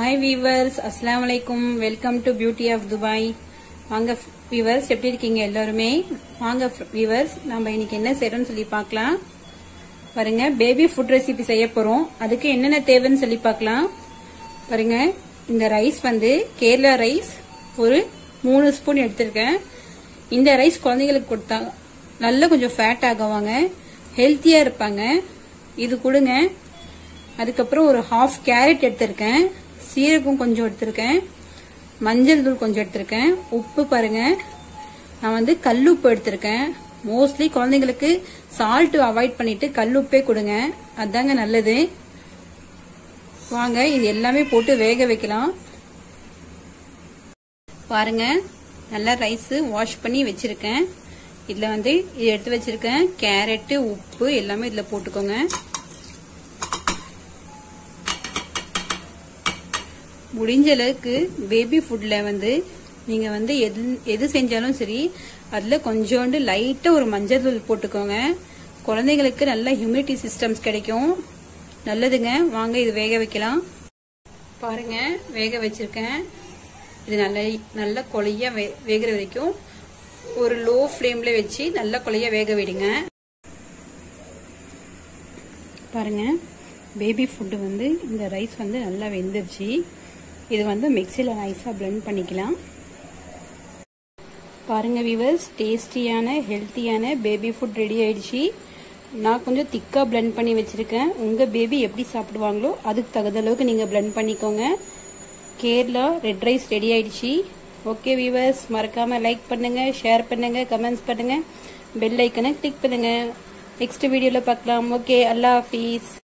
hi viewers அஸ்ஸலாமு அலைக்கும் welcome to beauty of Dubai வாங்க வீவர்ஸ் எப்படி இருக்கீங்க எல்லாருமே வாங்க வீவர்ஸ் நம்ம இன்னைக்கு என்ன செய்யறோம்னு சொல்லி பார்க்கலாம் பாருங்க பேபி ஃபுட் ரெசிபி செய்ய போறோம் அதுக்கு என்னென்ன தேவைன்னு சொல்லி பார்க்கலாம் பாருங்க இந்த ரைஸ் வந்து கேரளா ரைஸ் ஒரு மூணு ஸ்பூன் எடுத்திருக்கேன் இந்த ரைஸ் குழந்தைங்களுக்கு கொடுத்தா நல்லா கொஞ்சம் ஃபேட் ஆகுவாங்க ஹெல்த்தியா இருப்பாங்க இது கொடுங்க அதுக்கப்புறம் ஒரு ஹாஃப் கேரட் எடுத்திருக்கேன் சீரகம் கொஞ்சம் எடுத்திருக்கேன் மஞ்சள் தூள் கொஞ்சம் எடுத்திருக்கேன் உப்பு பாருங்க நான் வந்து கல்லுப்பு எடுத்திருக்கேன் மோஸ்ட்லி குழந்தைங்களுக்கு சால்ட் அவாய்ட் பண்ணிட்டு கல்லுப்பே கொடுங்க அதாங்க நல்லது வாங்க இது எல்லாமே போட்டு வேக வைக்கலாம் பாருங்க நல்லா ரைஸ் வாஷ் பண்ணி வச்சிருக்கேன் இதுல வந்து இது எடுத்து வச்சிருக்கேன் கேரட்டு உப்பு எல்லாமே இதுல போட்டுக்கோங்க முடிஞ்ச அளவுக்கு பேபி ஃபுட்ல வந்து நீங்க வந்து எது எது செஞ்சாலும் சரி அதுல கொஞ்சோண்டு லைட்டா ஒரு மஞ்சள் தூள் போட்டுக்கோங்க குழந்தைங்களுக்கு நல்ல ஹியூமினிட்டி சிஸ்டம்ஸ் கிடைக்கும் நல்லதுங்க வாங்க இது வேக வைக்கலாம் பாருங்க வேக வச்சிருக்கேன் இது நல்ல நல்ல கொலையா வேகிற வரைக்கும் ஒரு லோ ஃப்ளேம்ல வச்சு நல்ல கொலையா வேக விடுங்க பாருங்க பேபி ஃபுட்டு வந்து இந்த ரைஸ் வந்து நல்லா வெந்துருச்சு இது வந்து மிக்சியில் நைஸாக பிளெண்ட் பண்ணிக்கலாம் பாருங்க விவர்ஸ் டேஸ்டியான ஹெல்த்தியான பேபி ஃபுட் ரெடி ஆயிடுச்சு நான் கொஞ்சம் திக்காக பிளெண்ட் பண்ணி வச்சிருக்கேன் உங்கள் பேபி எப்படி சாப்பிடுவாங்களோ அதுக்கு தகுந்த அளவுக்கு நீங்கள் பிளெண்ட் பண்ணிக்கோங்க கேரளா ரெட் ரைஸ் ரெடி ஆயிடுச்சு ஓகே விவர்ஸ் மறக்காம லைக் பண்ணுங்க ஷேர் பண்ணுங்க கமெண்ட்ஸ் பண்ணுங்க பெல் ஐக்கனை கிளிக் பண்ணுங்க நெக்ஸ்ட் வீடியோவில் பார்க்கலாம் ஓகே அல்லா ஹாஃபீஸ்